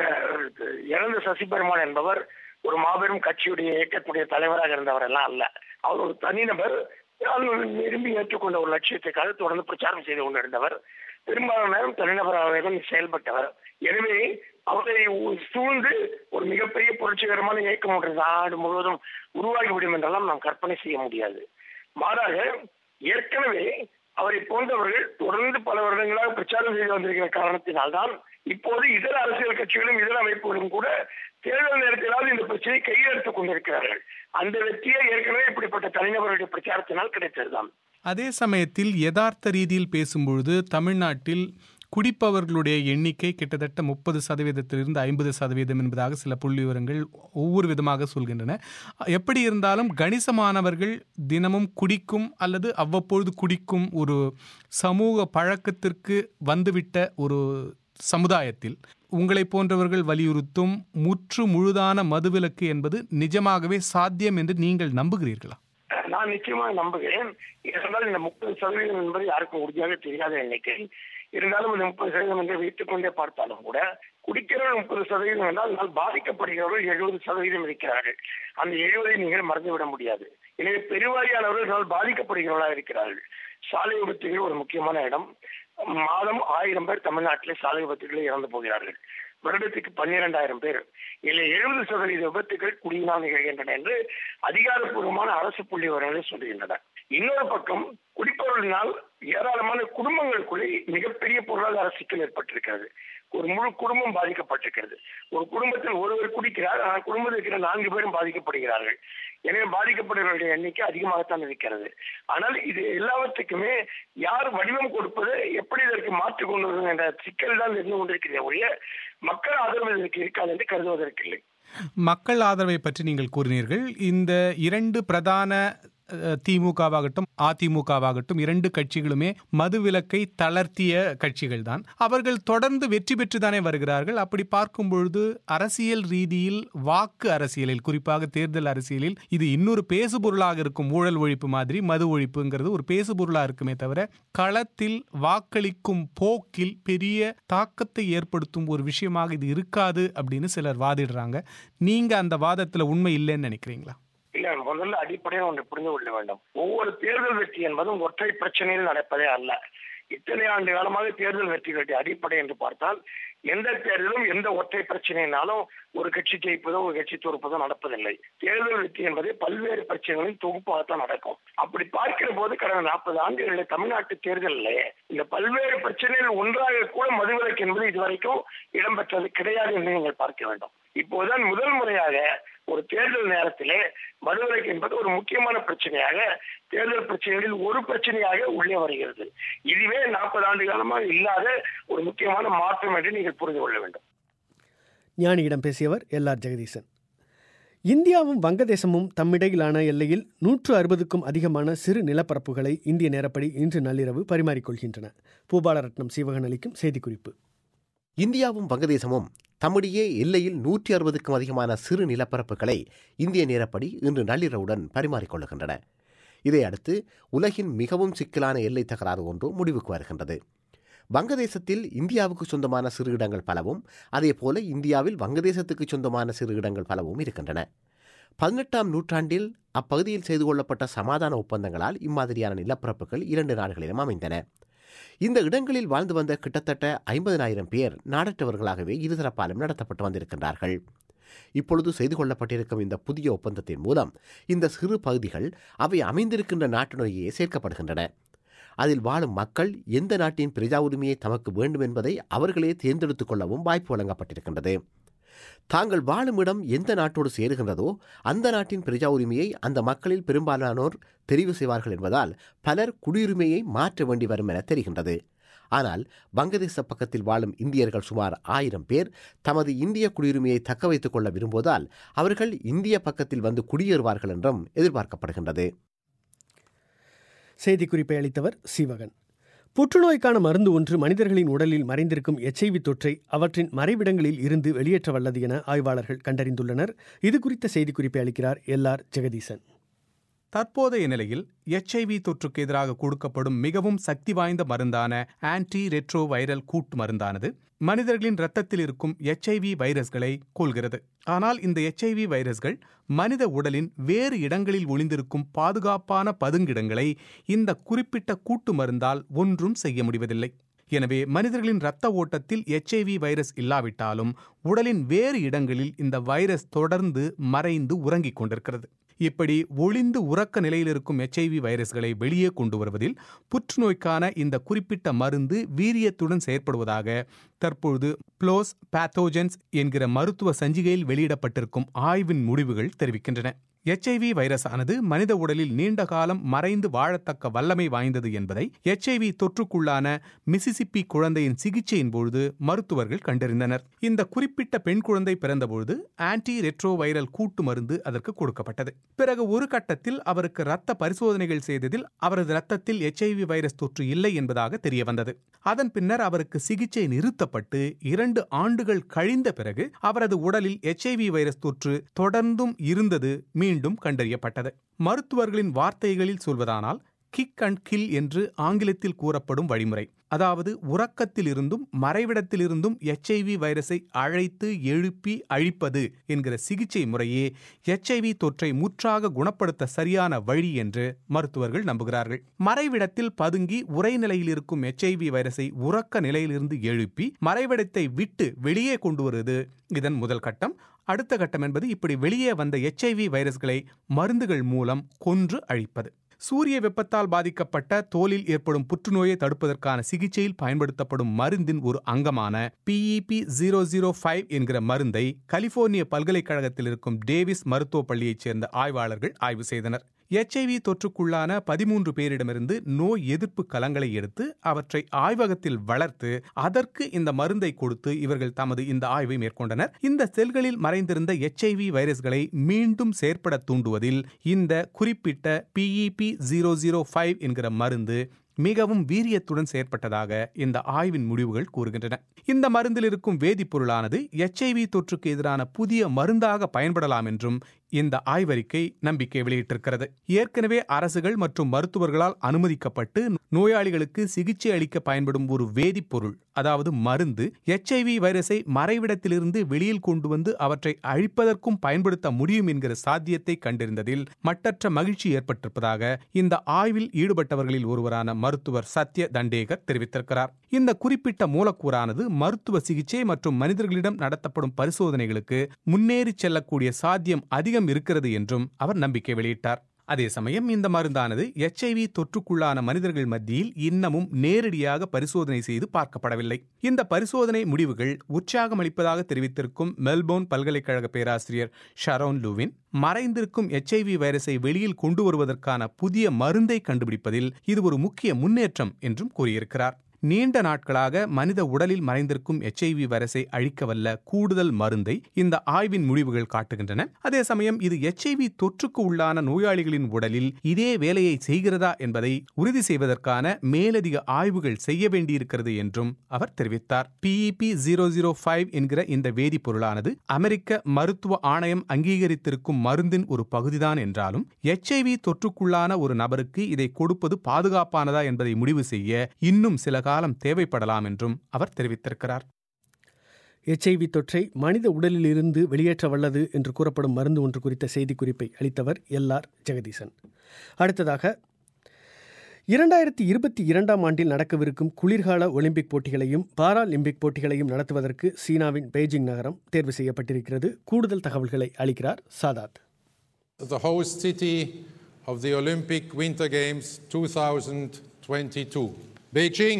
இறந்த சசி பெருமாள் என்பவர் ஒரு மாபெரும் கட்சியுடைய இயக்கத்துடைய தலைவராக இருந்தவர் எல்லாம் அல்ல அவர் ஒரு தனிநபர் அவர் விரும்பி ஏற்றுக்கொண்ட ஒரு லட்சியத்துக்காக தொடர்ந்து பிரச்சாரம் செய்து கொண்டிருந்தவர் பெரும்பாலான நேரம் தனிநபராக தான் செயல்பட்டவர் எனவே அவரை உ- சூழ்ந்து ஒரு மிகப்பெரிய புரட்சிகரமான இயக்கம் ஒன்று நாடு முழுவதும் உருவாகிவிடும் என்றெல்லாம் நாம் கற்பனை செய்ய முடியாது மாறாக ஏற்கனவே அவரை போன்றவர்கள் தொடர்ந்து பல வருடங்களாக பிரச்சாரம் செய்து வந்திருக்கிற காரணத்தினால்தான் இப்போது இதர அரசியல் கட்சிகளும் இதர அமைப்புகளும் கூட தேர்தல் நேரத்திலாவது இந்த பிரச்சனையை கையெழுத்துக் கொண்டிருக்கிறார்கள் அந்த வெற்றியை ஏற்கனவே இப்படிப்பட்ட தனிநபருடைய பிரச்சாரத்தினால் கிடைத்ததுதான் அதே சமயத்தில் யதார்த்த ரீதியில் பேசும்பொழுது தமிழ்நாட்டில் குடிப்பவர்களுடைய எண்ணிக்கை கிட்டத்தட்ட முப்பது சதவீதத்திலிருந்து ஐம்பது சதவீதம் என்பதாக சில புள்ளி விவரங்கள் ஒவ்வொரு விதமாக சொல்கின்றன எப்படி இருந்தாலும் கணிசமானவர்கள் தினமும் குடிக்கும் அல்லது அவ்வப்பொழுது குடிக்கும் ஒரு சமூக பழக்கத்திற்கு வந்துவிட்ட ஒரு சமுதாயத்தில் உங்களை போன்றவர்கள் வலியுறுத்தும் முற்று முழுதான மதுவிலக்கு என்பது நிஜமாகவே சாத்தியம் என்று நீங்கள் நம்புகிறீர்களா நான் நிச்சயமாக நம்புகிறேன் இருந்தாலும் இந்த முப்பது சதவீதம் என்பது யாருக்கும் உறுதியாக தெரியாத எண்ணிக்கை இருந்தாலும் இந்த முப்பது சதவீதம் என்று வைத்துக் கொண்டே பார்த்தாலும் கூட குடிக்கிறவர்கள் முப்பது சதவீதம் என்றால் இதனால் பாதிக்கப்படுகிறவர்கள் எழுபது சதவீதம் இருக்கிறார்கள் அந்த எழுபதை நீங்கள் மறந்துவிட முடியாது எனவே பெருவாரியானவர்கள் இதனால் பாதிக்கப்படுகிறவர்களாக இருக்கிறார்கள் சாலை விபத்துகள் ஒரு முக்கியமான இடம் மாதம் ஆயிரம் பேர் தமிழ்நாட்டிலே சாலை விபத்துகளில் இறந்து போகிறார்கள் வருடத்துக்கு பன்னிரெண்டாயிரம் பேர் இதில் எழுபது சதவீத விபத்துகள் குடியினால் நிகழ்கின்றன என்று அதிகாரப்பூர்வமான அரசு புள்ளி விவரங்களை சொல்லுகின்றன இன்னொரு பக்கம் குடிப்பொருளினால் ஏராளமான குடும்பங்களுக்குள்ளே மிகப்பெரிய பொருளாதார சிக்கல் ஏற்பட்டிருக்கிறது ஒரு முழு குடும்பம் பாதிக்கப்பட்டிருக்கிறது ஒரு குடும்பத்தில் ஒருவர் குடிக்கிறார் ஆனால் குடும்பத்தில் இருக்கிற நான்கு பேரும் பாதிக்கப்படுகிறார்கள் எனவே பாதிக்கப்படுகிறவருடைய எண்ணிக்கை அதிகமாகத்தான் இருக்கிறது ஆனால் இது எல்லாவற்றுக்குமே யார் வடிவம் கொடுப்பது எப்படி இதற்கு மாற்றிக் கொண்டு வருவது என்ற சிக்கல் தான் இருந்து கொண்டிருக்கிறதே ஒழிய மக்கள் ஆதரவு இதற்கு இருக்காது என்று கருதுவதற்கில்லை மக்கள் ஆதரவை பற்றி நீங்கள் கூறினீர்கள் இந்த இரண்டு பிரதான அஹ், திமுகவாகட்டும் அதிமுகவாகட்டும் இரண்டு கட்சிகளுமே மதுவிலக்கை தளர்த்திய கட்சிகள் தான் அவர்கள் தொடர்ந்து வெற்றி பெற்று தானே வருகிறார்கள் அப்படி பார்க்கும் பொழுது அரசியல் ரீதியில் வாக்கு அரசியலில் குறிப்பாக தேர்தல் அரசியலில் இது இன்னொரு பேசுபொருளாக இருக்கும் ஊழல் ஒழிப்பு மாதிரி மது ஒழிப்புங்கிறது ஒரு பேசுபொருளாக இருக்குமே தவிர களத்தில் வாக்களிக்கும் போக்கில் பெரிய தாக்கத்தை ஏற்படுத்தும் ஒரு விஷயமாக இது இருக்காது அப்படின்னு சிலர் வாதிடுறாங்க நீங்க அந்த வாதத்துல உண்மை இல்லைன்னு நினைக்கிறீங்களா இல்ல முதல்ல அடிப்படையாக ஒன்று புரிந்து கொள்ள வேண்டும் ஒவ்வொரு தேர்தல் வெற்றி என்பதும் ஒற்றை பிரச்சனையில் நடப்பதே அல்ல இத்தனை ஆண்டு காலமாக தேர்தல் வெற்றிகளுடைய அடிப்படை என்று பார்த்தால் எந்த தேர்தலும் எந்த ஒற்றை பிரச்சனையினாலும் ஒரு கட்சி ஜெயிப்பதோ ஒரு கட்சி தோற்பதோ நடப்பதில்லை தேர்தல் வெற்றி என்பது பல்வேறு பிரச்சனைகளின் தொகுப்பாகத்தான் நடக்கும் அப்படி பார்க்கிற போது கடந்த நாற்பது ஆண்டுகளில் தமிழ்நாட்டு தேர்தலில் இந்த பல்வேறு பிரச்சனைகள் ஒன்றாக கூட மதுவிலக்கு என்பது இதுவரைக்கும் இடம்பெற்றது கிடையாது என்று நீங்கள் பார்க்க வேண்டும் இப்போதுதான் முதல் முறையாக ஒரு தேர்தல் நேரத்திலே மதுவிலக்கு என்பது ஒரு முக்கியமான பிரச்சனையாக தேர்தல் பிரச்சனைகளில் ஒரு பிரச்சனையாக உள்ளே வருகிறது இதுவே நாற்பது ஆண்டு காலமாக இல்லாத ஒரு முக்கியமான மாற்றம் என்று நீங்கள் புரிந்து கொள்ள வேண்டும் ஞானியிடம் பேசியவர் எல் ஆர் ஜெகதீசன் இந்தியாவும் வங்கதேசமும் தம்மிடையிலான எல்லையில் நூற்று அறுபதுக்கும் அதிகமான சிறு நிலப்பரப்புகளை இந்திய நேரப்படி இன்று நள்ளிரவு பரிமாறிக்கொள்கின்றன பூபாலரட்னம் சீவகன் அளிக்கும் செய்திக்குறிப்பு இந்தியாவும் வங்கதேசமும் தம்முடைய எல்லையில் நூற்றி அறுபதுக்கும் அதிகமான சிறு நிலப்பரப்புகளை இந்திய நேரப்படி இன்று நள்ளிரவுடன் பரிமாறிக்கொள்ளுகின்றன இதையடுத்து உலகின் மிகவும் சிக்கலான எல்லை தகராறு ஒன்று முடிவுக்கு வருகின்றது வங்கதேசத்தில் இந்தியாவுக்கு சொந்தமான சிறு இடங்கள் பலவும் அதேபோல இந்தியாவில் வங்கதேசத்துக்கு சொந்தமான சிறு இடங்கள் பலவும் இருக்கின்றன பதினெட்டாம் நூற்றாண்டில் அப்பகுதியில் செய்து கொள்ளப்பட்ட சமாதான ஒப்பந்தங்களால் இம்மாதிரியான நிலப்பரப்புகள் இரண்டு நாடுகளிலும் அமைந்தன இந்த இடங்களில் வாழ்ந்து வந்த கிட்டத்தட்ட ஐம்பதனாயிரம் பேர் நாடற்றவர்களாகவே இருதரப்பாலும் நடத்தப்பட்டு வந்திருக்கின்றார்கள் இப்பொழுது செய்து கொள்ளப்பட்டிருக்கும் இந்த புதிய ஒப்பந்தத்தின் மூலம் இந்த சிறு பகுதிகள் அவை அமைந்திருக்கின்ற நாட்டினுடையே சேர்க்கப்படுகின்றன அதில் வாழும் மக்கள் எந்த நாட்டின் பிரஜா உரிமையை தமக்கு வேண்டும் என்பதை அவர்களே தேர்ந்தெடுத்துக் கொள்ளவும் வாய்ப்பு வழங்கப்பட்டிருக்கின்றது தாங்கள் வாழும் இடம் எந்த நாட்டோடு சேருகின்றதோ அந்த நாட்டின் பிரஜா உரிமையை அந்த மக்களில் பெரும்பாலானோர் தெரிவு செய்வார்கள் என்பதால் பலர் குடியுரிமையை மாற்ற வேண்டி வரும் என தெரிகின்றது ஆனால் வங்கதேச பக்கத்தில் வாழும் இந்தியர்கள் சுமார் ஆயிரம் பேர் தமது இந்திய குடியுரிமையை தக்க வைத்துக் கொள்ள விரும்புவதால் அவர்கள் இந்திய பக்கத்தில் வந்து குடியேறுவார்கள் என்றும் எதிர்பார்க்கப்படுகின்றது செய்திக்குறிப்பை அளித்தவர் சீவகன் புற்றுநோய்க்கான மருந்து ஒன்று மனிதர்களின் உடலில் மறைந்திருக்கும் எச்ஐவி தொற்றை அவற்றின் மறைவிடங்களில் இருந்து வெளியேற்ற வல்லது என ஆய்வாளர்கள் கண்டறிந்துள்ளனர் இது குறித்த செய்திக்குறிப்பை அளிக்கிறார் எல் ஆர் ஜெகதீசன் தற்போதைய நிலையில் எச்ஐவி தொற்றுக்கு எதிராக கொடுக்கப்படும் மிகவும் சக்தி வாய்ந்த மருந்தான ஆன்டி ரெட்ரோ வைரல் கூட்டு மருந்தானது மனிதர்களின் இரத்தத்தில் இருக்கும் எச்ஐவி வைரஸ்களை கொள்கிறது ஆனால் இந்த எச்ஐவி வைரஸ்கள் மனித உடலின் வேறு இடங்களில் ஒளிந்திருக்கும் பாதுகாப்பான பதுங்கிடங்களை இந்த குறிப்பிட்ட கூட்டு மருந்தால் ஒன்றும் செய்ய முடிவதில்லை எனவே மனிதர்களின் இரத்த ஓட்டத்தில் எச்ஐவி வைரஸ் இல்லாவிட்டாலும் உடலின் வேறு இடங்களில் இந்த வைரஸ் தொடர்ந்து மறைந்து உறங்கிக் கொண்டிருக்கிறது இப்படி ஒளிந்து உறக்க நிலையில் இருக்கும் எச்ஐவி வைரஸ்களை வெளியே கொண்டு வருவதில் புற்றுநோய்க்கான இந்த குறிப்பிட்ட மருந்து வீரியத்துடன் செயற்படுவதாக தற்பொழுது ப்ளோஸ் பேத்தோஜென்ஸ் என்கிற மருத்துவ சஞ்சிகையில் வெளியிடப்பட்டிருக்கும் ஆய்வின் முடிவுகள் தெரிவிக்கின்றன எச்ஐவி வைரஸ் ஆனது மனித உடலில் நீண்ட காலம் மறைந்து வாழத்தக்க வல்லமை வாய்ந்தது என்பதை எச்ஐவி தொற்றுக்குள்ளான மிசிசிப்பி குழந்தையின் சிகிச்சையின் பொழுது மருத்துவர்கள் கண்டறிந்தனர் இந்த குறிப்பிட்ட பெண் குழந்தை பிறந்தபொழுது ஆன்டி ரெட்ரோ வைரல் கூட்டு மருந்து அதற்கு கொடுக்கப்பட்டது பிறகு ஒரு கட்டத்தில் அவருக்கு இரத்த பரிசோதனைகள் செய்ததில் அவரது இரத்தத்தில் எச்ஐவி வைரஸ் தொற்று இல்லை என்பதாக தெரிய வந்தது அதன் பின்னர் அவருக்கு சிகிச்சை நிறுத்தப்பட்டு இரண்டு ஆண்டுகள் கழிந்த பிறகு அவரது உடலில் எச்ஐவி வைரஸ் தொற்று தொடர்ந்தும் இருந்தது மீண்டும் கண்டறியப்பட்டது மருத்துவர்களின் வார்த்தைகளில் சொல்வதானால் கிக் அண்ட் கில் என்று ஆங்கிலத்தில் கூறப்படும் வழிமுறை அதாவது உறக்கத்தில் இருந்தும் மறைவிடத்தில் இருந்தும் எச்ஐவி வைரஸை அழைத்து எழுப்பி அழிப்பது என்கிற சிகிச்சை முறையே எச்ஐவி தொற்றை முற்றாக குணப்படுத்த சரியான வழி என்று மருத்துவர்கள் நம்புகிறார்கள் மறைவிடத்தில் பதுங்கி உரைநிலையில் இருக்கும் எச்ஐவி வைரஸை உறக்க நிலையிலிருந்து எழுப்பி மறைவிடத்தை விட்டு வெளியே கொண்டு வருவது இதன் முதல் கட்டம் அடுத்த கட்டம் என்பது இப்படி வெளியே வந்த எச்ஐவி வைரஸ்களை மருந்துகள் மூலம் கொன்று அழிப்பது சூரிய வெப்பத்தால் பாதிக்கப்பட்ட தோலில் ஏற்படும் புற்றுநோயை தடுப்பதற்கான சிகிச்சையில் பயன்படுத்தப்படும் மருந்தின் ஒரு அங்கமான பிஇபி ஜீரோ ஜீரோ ஃபைவ் என்கிற மருந்தை கலிபோர்னிய பல்கலைக்கழகத்தில் இருக்கும் டேவிஸ் மருத்துவ பள்ளியைச் சேர்ந்த ஆய்வாளர்கள் ஆய்வு செய்தனர் எச்ஐவி தொற்றுக்குள்ளான பதிமூன்று பேரிடமிருந்து நோய் எதிர்ப்பு கலங்களை எடுத்து அவற்றை ஆய்வகத்தில் வளர்த்து அதற்கு இந்த மருந்தை கொடுத்து இவர்கள் தமது இந்த ஆய்வை மேற்கொண்டனர் இந்த செல்களில் மறைந்திருந்த எச்ஐவி வைரஸ்களை மீண்டும் செயற்பட தூண்டுவதில் இந்த குறிப்பிட்ட பிஇபி ஜீரோ ஜீரோ ஃபைவ் என்கிற மருந்து மிகவும் வீரியத்துடன் செயற்பட்டதாக இந்த ஆய்வின் முடிவுகள் கூறுகின்றன இந்த மருந்தில் இருக்கும் வேதிப்பொருளானது எச்ஐவி தொற்றுக்கு எதிரான புதிய மருந்தாக பயன்படலாம் என்றும் இந்த ஆய்வறிக்கை நம்பிக்கை வெளியிட்டிருக்கிறது ஏற்கனவே அரசுகள் மற்றும் மருத்துவர்களால் அனுமதிக்கப்பட்டு நோயாளிகளுக்கு சிகிச்சை அளிக்க பயன்படும் ஒரு வேதிப்பொருள் அதாவது மருந்து எச்ஐவி வைரஸை மறைவிடத்திலிருந்து வெளியில் கொண்டு வந்து அவற்றை அழிப்பதற்கும் பயன்படுத்த முடியும் என்கிற சாத்தியத்தை கண்டிருந்ததில் மட்டற்ற மகிழ்ச்சி ஏற்பட்டிருப்பதாக இந்த ஆய்வில் ஈடுபட்டவர்களில் ஒருவரான மருத்துவர் சத்ய தண்டேகர் தெரிவித்திருக்கிறார் இந்த குறிப்பிட்ட மூலக்கூறானது மருத்துவ சிகிச்சை மற்றும் மனிதர்களிடம் நடத்தப்படும் பரிசோதனைகளுக்கு முன்னேறி செல்லக்கூடிய சாத்தியம் அதிகம் இருக்கிறது என்றும் அவர் நம்பிக்கை வெளியிட்டார் அதே சமயம் இந்த மருந்தானது எச்ஐவி தொற்றுக்குள்ளான மனிதர்கள் மத்தியில் இன்னமும் நேரடியாக பரிசோதனை செய்து பார்க்கப்படவில்லை இந்த பரிசோதனை முடிவுகள் உற்சாகமளிப்பதாக தெரிவித்திருக்கும் மெல்போர்ன் பல்கலைக்கழக பேராசிரியர் ஷரோன் லூவின் மறைந்திருக்கும் எச்ஐவி வைரஸை வெளியில் கொண்டு வருவதற்கான புதிய மருந்தை கண்டுபிடிப்பதில் இது ஒரு முக்கிய முன்னேற்றம் என்றும் கூறியிருக்கிறார் நீண்ட நாட்களாக மனித உடலில் மறைந்திருக்கும் எச்ஐவி வைரஸை அழிக்கவல்ல கூடுதல் மருந்தை இந்த ஆய்வின் முடிவுகள் காட்டுகின்றன அதே சமயம் இது எச்ஐவி தொற்றுக்கு உள்ளான நோயாளிகளின் உடலில் இதே வேலையை செய்கிறதா என்பதை உறுதி செய்வதற்கான மேலதிக ஆய்வுகள் செய்ய வேண்டியிருக்கிறது என்றும் அவர் தெரிவித்தார் பிஇபி ஜீரோ ஜீரோ ஃபைவ் என்கிற இந்த வேதிப்பொருளானது அமெரிக்க மருத்துவ ஆணையம் அங்கீகரித்திருக்கும் மருந்தின் ஒரு பகுதிதான் என்றாலும் எச்ஐவி தொற்றுக்குள்ளான ஒரு நபருக்கு இதை கொடுப்பது பாதுகாப்பானதா என்பதை முடிவு செய்ய இன்னும் சில காலம் தேவைப்படலாம் என்றும் அவர் தெரிவித்திருக்கிறார் எச்ஐவி தொற்றை மனித உடலில் இருந்து வெளியேற்ற வல்லது என்று கூறப்படும் மருந்து ஒன்று குறித்த செய்திக்குறிப்பை அளித்தவர் எல் ஆர் ஜெகதீசன் அடுத்ததாக இரண்டாயிரத்தி இருபத்தி இரண்டாம் ஆண்டில் நடக்கவிருக்கும் குளிர்கால ஒலிம்பிக் போட்டிகளையும் பாராலிம்பிக் போட்டிகளையும் நடத்துவதற்கு சீனாவின் பெய்ஜிங் நகரம் தேர்வு செய்யப்பட்டிருக்கிறது கூடுதல் தகவல்களை அளிக்கிறார் சாதாத் The host city of the Olympic Winter Games 2022. Beijing.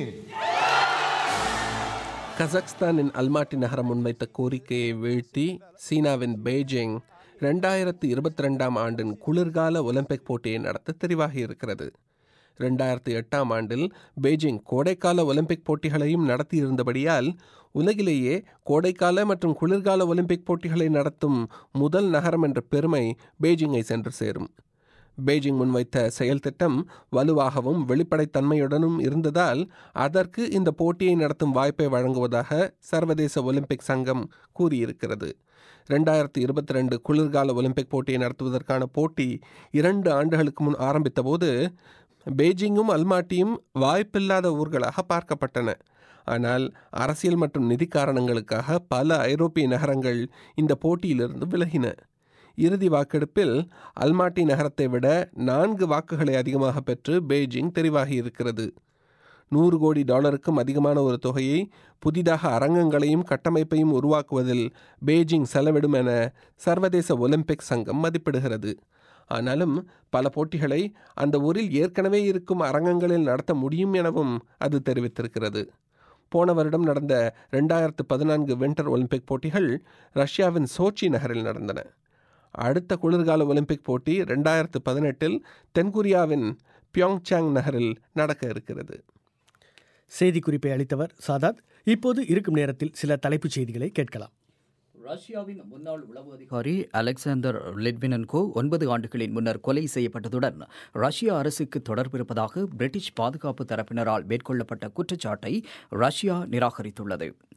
கசக்ஸ்தானின் அல்மாட்டி நகரம் முன்வைத்த கோரிக்கையை வீழ்த்தி சீனாவின் பெய்ஜிங் ரெண்டாயிரத்தி இருபத்தி ரெண்டாம் ஆண்டின் குளிர்கால ஒலிம்பிக் போட்டியை நடத்த தெரிவாகி இருக்கிறது ரெண்டாயிரத்தி எட்டாம் ஆண்டில் பெய்ஜிங் கோடைக்கால ஒலிம்பிக் போட்டிகளையும் நடத்தியிருந்தபடியால் உலகிலேயே கோடைக்கால மற்றும் குளிர்கால ஒலிம்பிக் போட்டிகளை நடத்தும் முதல் நகரம் என்ற பெருமை பெய்ஜிங்கை சென்று சேரும் பெய்ஜிங் முன்வைத்த செயல் திட்டம் வலுவாகவும் வெளிப்படைத்தன்மையுடனும் இருந்ததால் அதற்கு இந்த போட்டியை நடத்தும் வாய்ப்பை வழங்குவதாக சர்வதேச ஒலிம்பிக் சங்கம் கூறியிருக்கிறது ரெண்டாயிரத்தி இருபத்தி ரெண்டு குளிர்கால ஒலிம்பிக் போட்டியை நடத்துவதற்கான போட்டி இரண்டு ஆண்டுகளுக்கு முன் ஆரம்பித்தபோது பெய்ஜிங்கும் அல்மாட்டியும் வாய்ப்பில்லாத ஊர்களாக பார்க்கப்பட்டன ஆனால் அரசியல் மற்றும் நிதி காரணங்களுக்காக பல ஐரோப்பிய நகரங்கள் இந்த போட்டியிலிருந்து விலகின இறுதி வாக்கெடுப்பில் அல்மாட்டி நகரத்தை விட நான்கு வாக்குகளை அதிகமாக பெற்று பெய்ஜிங் தெரிவாகி இருக்கிறது நூறு கோடி டாலருக்கும் அதிகமான ஒரு தொகையை புதிதாக அரங்கங்களையும் கட்டமைப்பையும் உருவாக்குவதில் பெய்ஜிங் செலவிடும் என சர்வதேச ஒலிம்பிக் சங்கம் மதிப்பிடுகிறது ஆனாலும் பல போட்டிகளை அந்த ஊரில் ஏற்கனவே இருக்கும் அரங்கங்களில் நடத்த முடியும் எனவும் அது தெரிவித்திருக்கிறது போன வருடம் நடந்த ரெண்டாயிரத்து பதினான்கு வின்டர் ஒலிம்பிக் போட்டிகள் ரஷ்யாவின் சோச்சி நகரில் நடந்தன அடுத்த குளிர்கால ஒலிம்பிக் போட்டி ரெண்டாயிரத்து பதினெட்டில் தென்கொரியாவின் பியோங்சாங் நகரில் நடக்க இருக்கிறது செய்திக்குறிப்பை அளித்தவர் சாதாத் இப்போது இருக்கும் நேரத்தில் சில தலைப்புச் செய்திகளை கேட்கலாம் ரஷ்யாவின் முன்னாள் உளவு அதிகாரி அலெக்சாந்தர் லிட்வினன்கோ ஒன்பது ஆண்டுகளின் முன்னர் கொலை செய்யப்பட்டதுடன் ரஷ்ய அரசுக்கு தொடர்பு இருப்பதாக பிரிட்டிஷ் பாதுகாப்பு தரப்பினரால் மேற்கொள்ளப்பட்ட குற்றச்சாட்டை ரஷ்யா நிராகரித்துள்ளது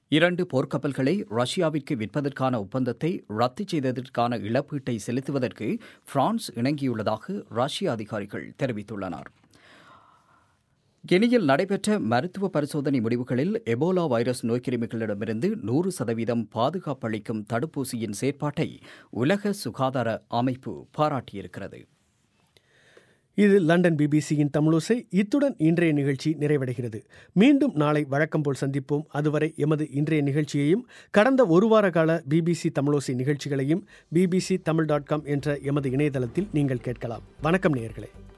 இரண்டு போர்க்கப்பல்களை ரஷ்யாவிற்கு விற்பதற்கான ஒப்பந்தத்தை ரத்து செய்ததற்கான இழப்பீட்டை செலுத்துவதற்கு பிரான்ஸ் இணங்கியுள்ளதாக ரஷ்ய அதிகாரிகள் தெரிவித்துள்ளனர் கெனியில் நடைபெற்ற மருத்துவ பரிசோதனை முடிவுகளில் எபோலா வைரஸ் நோய்க்கிருமிகளிடமிருந்து நூறு சதவீதம் பாதுகாப்பளிக்கும் தடுப்பூசியின் செயற்பாட்டை உலக சுகாதார அமைப்பு பாராட்டியிருக்கிறது இது லண்டன் பிபிசியின் தமிழோசை இத்துடன் இன்றைய நிகழ்ச்சி நிறைவடைகிறது மீண்டும் நாளை வழக்கம் போல் சந்திப்போம் அதுவரை எமது இன்றைய நிகழ்ச்சியையும் கடந்த ஒரு வார கால பிபிசி தமிழோசை நிகழ்ச்சிகளையும் பிபிசி தமிழ் டாட் காம் என்ற எமது இணையதளத்தில் நீங்கள் கேட்கலாம் வணக்கம் நேயர்களே